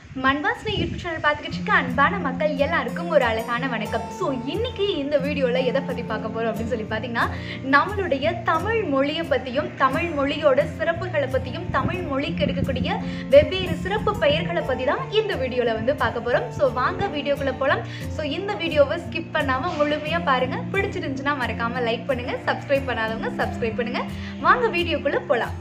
மண்வாசனை YouTube channel பார்த்துக்கிட்டு இருக்க அன்பான மக்கள் எல்லாருக்கும் ஒரு அழகான வணக்கம் ஸோ இன்னைக்கு இந்த வீடியோவில் எதை பற்றி பார்க்க போகிறோம் அப்படின்னு சொல்லி பார்த்தீங்கன்னா நம்மளுடைய தமிழ் மொழியை பற்றியும் தமிழ் மொழியோட சிறப்புகளை பற்றியும் தமிழ் மொழிக்கு இருக்கக்கூடிய வெவ்வேறு சிறப்பு பெயர்களை பற்றி தான் இந்த வீடியோவில் வந்து பார்க்க போகிறோம் ஸோ வாங்க வீடியோக்குள்ளே போகலாம் ஸோ இந்த வீடியோவை ஸ்கிப் பண்ணாமல் முழுமையாக பாருங்கள் பிடிச்சிருந்துச்சுன்னா மறக்காமல் லைக் பண்ணுங்கள் சப்ஸ்கிரைப் பண்ணாதவங்க சப்ஸ்கிரைப் பண்ணுங்கள் வாங்க வீடியோக்குள்ளே போகலாம்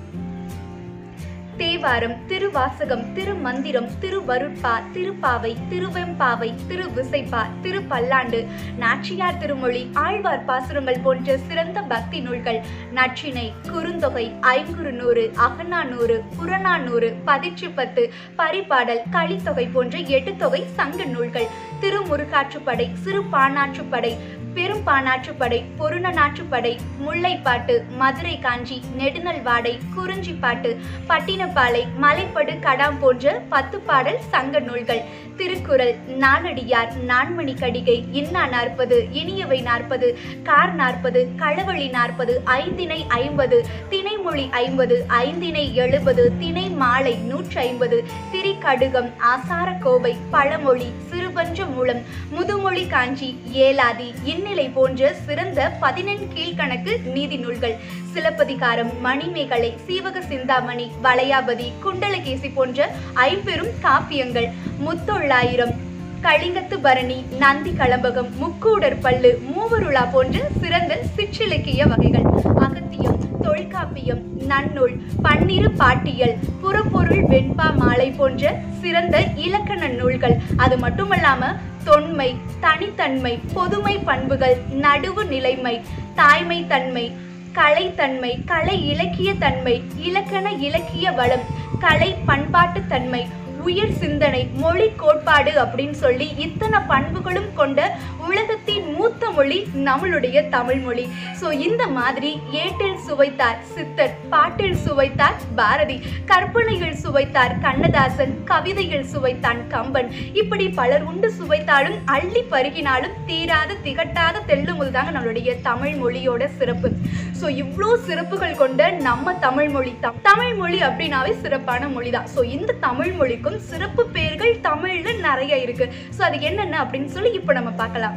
தேவாரம் திருவாசகம் திருமந்திரம் திருவருட்பா திருப்பாவை திருவெம்பாவை திருவிசைப்பா திருப்பல்லாண்டு நாச்சியார் திருமொழி ஆழ்வார் பாசுரங்கள் போன்ற சிறந்த பக்தி நூல்கள் நற்றினை குறுந்தொகை ஐங்குறுநூறு அகநானூறு புறநானூறு பதிற்றுப்பத்து பரிபாடல் களித்தொகை போன்ற எட்டுத்தொகை சங்க நூல்கள் திருமுருகாற்றுப்படை சிறு பாணாற்றுப்படை பெரும் பாணாற்றுப்படை பொருணநாற்றுப்படை முல்லைப்பாட்டு மதுரை காஞ்சி நெடுநல்வாடை குறிஞ்சிப்பாட்டு பட்டினப்பாலை மலைப்படு கடாம் போன்ற பத்து பாடல் சங்க நூல்கள் திருக்குறள் நாலடியார் நான்மணி கடிகை இன்னா நாற்பது இனியவை நாற்பது கார் நாற்பது களவழி நாற்பது ஐந்தினை ஐம்பது திணைமொழி ஐம்பது ஐந்தினை எழுபது திணை மாலை நூற்றி ஐம்பது திரிகடுகம் ஆசார கோவை பழமொழி சிறுபஞ்ச மூலம் முதுமொழி காஞ்சி ஏலாதி இந்நிலை போன்ற சிறந்த பதினெண் கீழ்கணக்கு நீதி நூல்கள் சிலப்பதிகாரம் மணிமேகலை சீவக சிந்தாமணி வளையாபதி குண்டலகேசி போன்ற ஐம்பெரும் காப்பியங்கள் முத்தொள்ளாயிரம் கலிங்கத்து பரணி நந்தி களம்பகம் முக்கூடர் பல்லு மூவருளா போன்ற சிறந்த சிற்றிலக்கிய வகைகள் அகத்தியம் தொல்காப்பியம் நன்னூல் பன்னிரு பாட்டியல் புறப்பொருள் வெண்பா மாலை போன்ற சிறந்த இலக்கண நூல்கள் அது மட்டுமல்லாம தொன்மை தனித்தன்மை பொதுமை பண்புகள் நடுவு நிலைமை தாய்மை தன்மை கலைத்தன்மை கலை இலக்கிய தன்மை இலக்கண இலக்கிய வளம் கலை பண்பாட்டு தன்மை உயர் சிந்தனை மொழி கோட்பாடு அப்படின்னு சொல்லி இத்தனை பண்புகளும் கொண்ட உலகத்தின் மூத்த மொழி நம்மளுடைய தமிழ் மொழி ஸோ இந்த மாதிரி ஏட்டில் சுவைத்தார் சித்தர் பாட்டில் சுவைத்தார் பாரதி கற்பனையில் சுவைத்தார் கண்ணதாசன் கவிதையில் சுவைத்தான் கம்பன் இப்படி பலர் உண்டு சுவைத்தாலும் அள்ளி பருகினாலும் தீராத திகட்டாத தெள்ளுமுது தாங்க நம்மளுடைய தமிழ் மொழியோட சிறப்பு ஸோ இவ்வளோ சிறப்புகள் கொண்ட நம்ம தமிழ் மொழி தான் தமிழ் மொழி அப்படின்னாவே சிறப்பான மொழி தான் ஸோ இந்த தமிழ் மொழிக்கும் சிறப்பு பெயர்கள் தமிழ்ல நிறைய இருக்கு ஸோ அது என்னென்ன அப்படின்னு சொல்லி இப்போ நம்ம பார்க்கலாம்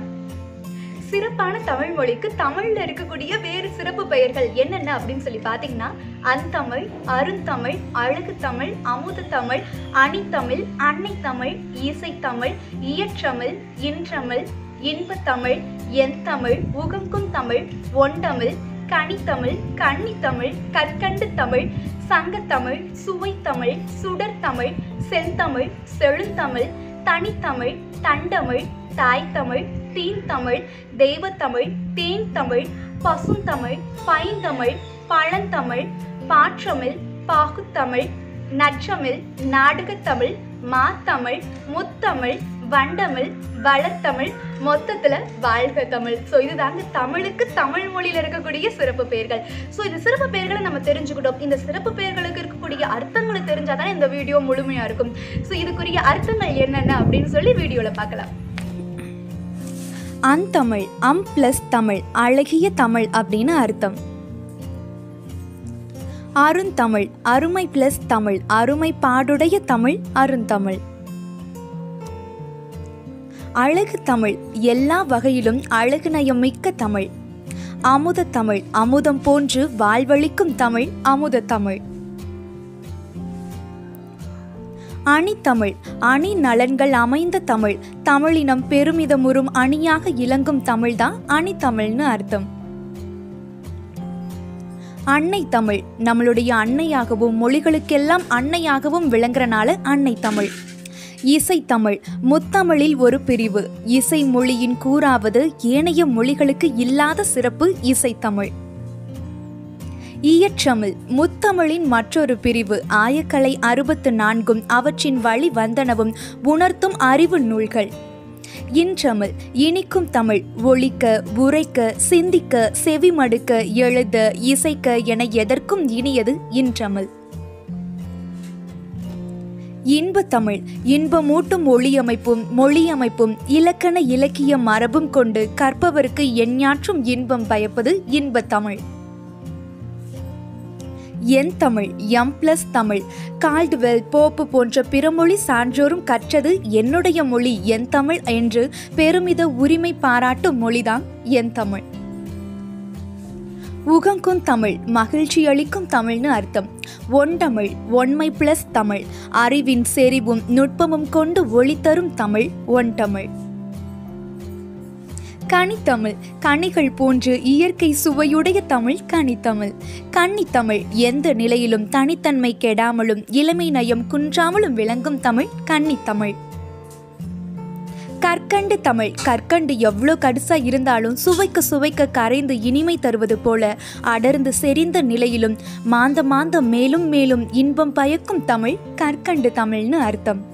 சிறப்பான தமிழ் மொழிக்கு தமிழ்ல இருக்கக்கூடிய வேறு சிறப்பு பெயர்கள் என்னென்ன அப்படின்னு சொல்லி பார்த்தீங்கன்னா அந்தமிழ் அருந்தமிழ் அழகு தமிழ் அமுத தமிழ் அணித்தமிழ் அன்னை தமிழ் இசைத்தமிழ் இயற்றமிழ் இன்றமிழ் இன்பத்தமிழ் எந்தமிழ் உகங்கும் தமிழ் ஒண்டமிழ் கனித்தமிழ் கன்னித்தமிழ் கற்கண்டு தமிழ் சங்கத்தமிழ் சுவைத்தமிழ் சுடர்தமிழ் செந்தமிழ் செழுந்தமிழ் தனித்தமிழ் தண்டமிழ் தாய்த்தமிழ் தீன்தமிழ் தெய்வத்தமிழ் தேன் தமிழ் பசுந்தமிழ் பைந்தமிழ் பழந்தமிழ் பாற்றமிழ் பாகுத்தமிழ் நற்றமிழ் நாடகத்தமிழ் மாத்தமிழ் முத்தமிழ் வண்டமிழ் வளர்த்தமிழ் மொத்தத்தில் வாழ்க தமிழ் ஸோ இதுதாங்க தமிழுக்கு தமிழ் மொழியில் இருக்கக்கூடிய சிறப்பு பெயர்கள் ஸோ இந்த சிறப்பு பெயர்களை நம்ம தெரிஞ்சுக்கிட்டோம் இந்த சிறப்பு பெயர்களுக்கு இருக்கக்கூடிய அர்த்தங்களை தெரிஞ்சாதான் இந்த வீடியோ முழுமையாக இருக்கும் ஸோ இதுக்குரிய அர்த்தங்கள் என்னென்ன அப்படின்னு சொல்லி வீடியோவில் பார்க்கலாம் அந்தமிழ் அம் பிளஸ் தமிழ் அழகிய தமிழ் அப்படின்னு அர்த்தம் அருந்தமிழ் அருமை பிளஸ் தமிழ் அருமை பாடுடைய தமிழ் அருந்தமிழ் அழகு தமிழ் எல்லா வகையிலும் அழகு நயம் மிக்க தமிழ் அமுத தமிழ் அமுதம் போன்று வாழ்வழிக்கும் தமிழ் அமுத தமிழ் அணித்தமிழ் அணி நலன்கள் அமைந்த தமிழ் தமிழினம் பெருமிதமுறும் அணியாக இலங்கும் தமிழ்தான் அணித்தமிழ்னு அர்த்தம் அன்னை தமிழ் நம்மளுடைய அன்னையாகவும் மொழிகளுக்கெல்லாம் அன்னையாகவும் விளங்குறனால அன்னை தமிழ் இசைத்தமிழ் முத்தமிழில் ஒரு பிரிவு இசை மொழியின் கூறாவது ஏனைய மொழிகளுக்கு இல்லாத சிறப்பு இசைத்தமிழ் இயற்றமிழ் முத்தமிழின் மற்றொரு பிரிவு ஆயக்கலை அறுபத்து நான்கும் அவற்றின் வழி வந்தனவும் உணர்த்தும் அறிவு நூல்கள் இன்றமிழ் இனிக்கும் தமிழ் ஒழிக்க உரைக்க சிந்திக்க செவிமடுக்க எழுத இசைக்க என எதற்கும் இனியது இன்றமிழ் இன்ப தமிழ் இன்பமூட்டும் ஒளியமைப்பும் மொழியமைப்பும் இலக்கண இலக்கிய மரபும் கொண்டு கற்பவருக்கு எஞ்ஞாற்றும் இன்பம் பயப்பது இன்ப தமிழ் என் தமிழ் எம் பிளஸ் தமிழ் கால்டுவெல் போப்பு போன்ற பிறமொழி சான்றோரும் கற்றது என்னுடைய மொழி என் தமிழ் என்று பெருமித உரிமை பாராட்டும் மொழிதான் என் தமிழ் உகங்கும் தமிழ் மகிழ்ச்சி அளிக்கும் தமிழ்னு அர்த்தம் ஒண்டமிழ் ஒன்மை பிளஸ் தமிழ் அறிவின் செறிவும் நுட்பமும் கொண்டு ஒளி தரும் தமிழ் ஒன்டமிழ் கனித்தமிழ் கனிகள் போன்று இயற்கை சுவையுடைய தமிழ் கனித்தமிழ் கன்னித்தமிழ் எந்த நிலையிலும் தனித்தன்மை கெடாமலும் இளமை நயம் குன்றாமலும் விளங்கும் தமிழ் கன்னித்தமிழ் கற்கண்டு தமிழ் கற்கண்டு எவ்வளோ கடுசா இருந்தாலும் சுவைக்க சுவைக்க கரைந்து இனிமை தருவது போல அடர்ந்து செறிந்த நிலையிலும் மாந்த மாந்த மேலும் மேலும் இன்பம் பயக்கும் தமிழ் கற்கண்டு தமிழ்னு அர்த்தம்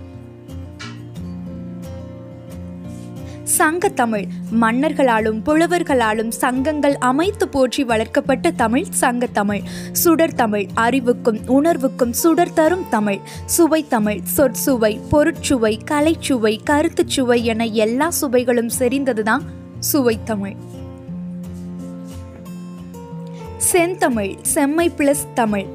சங்கத்தமிழ் மன்னர்களாலும் புலவர்களாலும் சங்கங்கள் அமைத்து போற்றி வளர்க்கப்பட்ட தமிழ் சங்கத்தமிழ் சுடர் தமிழ் அறிவுக்கும் உணர்வுக்கும் சுடர் தரும் தமிழ் சுவை தமிழ் சொற்சுவை பொருட்சுவை கலைச்சுவை கருத்துச்சுவை என எல்லா சுவைகளும் செறிந்ததுதான் சுவைத்தமிழ் செந்தமிழ் செம்மை பிளஸ் தமிழ்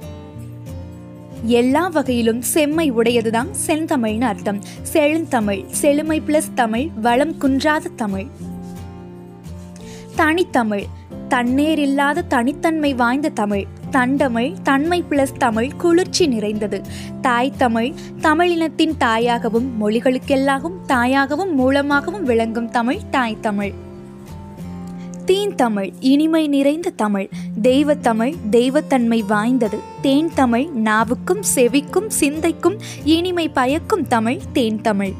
எல்லா வகையிலும் செம்மை உடையதுதான் செந்தமிழ்னு அர்த்தம் செழுந்தமிழ் செழுமை பிளஸ் தமிழ் வளம் குன்றாத தமிழ் தனித்தமிழ் தன்னேர் இல்லாத தனித்தன்மை வாய்ந்த தமிழ் தண்டமிழ் தன்மை பிளஸ் தமிழ் குளிர்ச்சி நிறைந்தது தாய் தமிழ் தமிழினத்தின் தாயாகவும் மொழிகளுக்கெல்லாம் தாயாகவும் மூலமாகவும் விளங்கும் தமிழ் தாய் தமிழ் தீன் தமிழ் இனிமை நிறைந்த தமிழ் தெய்வத்தமிழ் தெய்வத்தன்மை வாய்ந்தது தேன் தமிழ் நாவுக்கும் செவிக்கும் சிந்தைக்கும் இனிமை பயக்கும் தமிழ் தேன் தமிழ்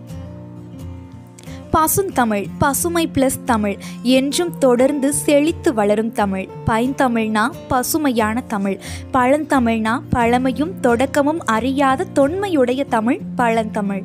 பசுந்தமிழ் பசுமை பிளஸ் தமிழ் என்றும் தொடர்ந்து செழித்து வளரும் தமிழ் பைந்தமிழ்னா பசுமையான தமிழ் பழந்தமிழ்னா பழமையும் தொடக்கமும் அறியாத தொன்மையுடைய தமிழ் பழந்தமிழ்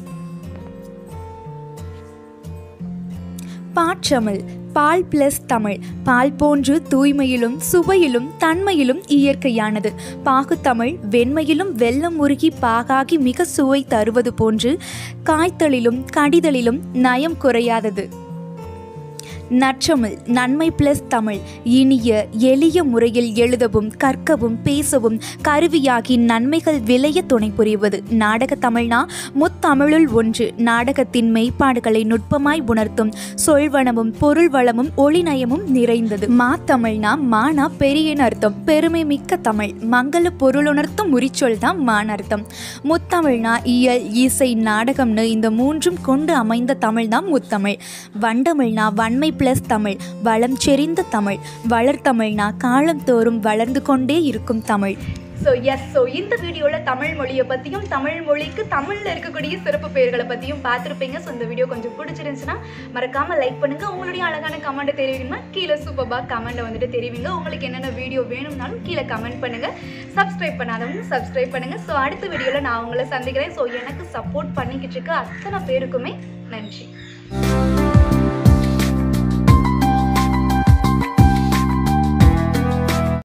பாற்றமிழ் பால் பிளஸ் தமிழ் பால் போன்று தூய்மையிலும் சுவையிலும் தன்மையிலும் இயற்கையானது பாகுத்தமிழ் வெண்மையிலும் வெள்ளம் உருகி பாகாகி மிக சுவை தருவது போன்று காய்த்தலிலும் கடிதலிலும் நயம் குறையாதது நற்றமிழ் நன்மை பிளஸ் தமிழ் இனிய எளிய முறையில் எழுதவும் கற்கவும் பேசவும் கருவியாகி நன்மைகள் விளைய துணை புரிவது நாடக தமிழ்னா முத்தமிழுள் ஒன்று நாடகத்தின் மெய்ப்பாடுகளை நுட்பமாய் உணர்த்தும் சொல்வனமும் பொருள் வளமும் ஒளிநயமும் நிறைந்தது மா தமிழ்னா மானா பெரியன் அர்த்தம் பெருமை மிக்க தமிழ் மங்கள பொருளுணர்த்தும் உரிச்சொல் தான் மான் அர்த்தம் முத்தமிழ்னா இயல் இசை நாடகம்னு இந்த மூன்றும் கொண்டு அமைந்த தமிழ் தான் முத்தமிழ் வண்டமிழ்னா வன்மை பிளஸ் தமிழ் வளம் செறிந்த தமிழ் வளர்த்தமிழ்னா காலம் தோறும் வளர்ந்து கொண்டே இருக்கும் தமிழ் ஸோ எஸ் ஸோ இந்த வீடியோவில் தமிழ் மொழியை பற்றியும் தமிழ் மொழிக்கு தமிழில் இருக்கக்கூடிய சிறப்பு பெயர்களை பற்றியும் பார்த்துருப்பீங்க ஸோ இந்த வீடியோ கொஞ்சம் பிடிச்சிருந்துச்சுன்னா மறக்காமல் லைக் பண்ணுங்கள் உங்களுடைய அழகான கமெண்ட்டை தெரிவிக்கணும்னா கீழே சூப்பர்பாக கமெண்ட்டை வந்துட்டு தெரிவிங்க உங்களுக்கு என்னென்ன வீடியோ வேணும்னாலும் கீழே கமெண்ட் பண்ணுங்கள் சப்ஸ்கிரைப் பண்ணாதவங்க சப்ஸ்கிரைப் பண்ணுங்கள் ஸோ அடுத்த வீடியோவில் நான் உங்களை சந்திக்கிறேன் ஸோ எனக்கு சப்போர்ட் பண்ணிக்கிட்டு இருக்க அத்தனை பேருக்குமே நன்றி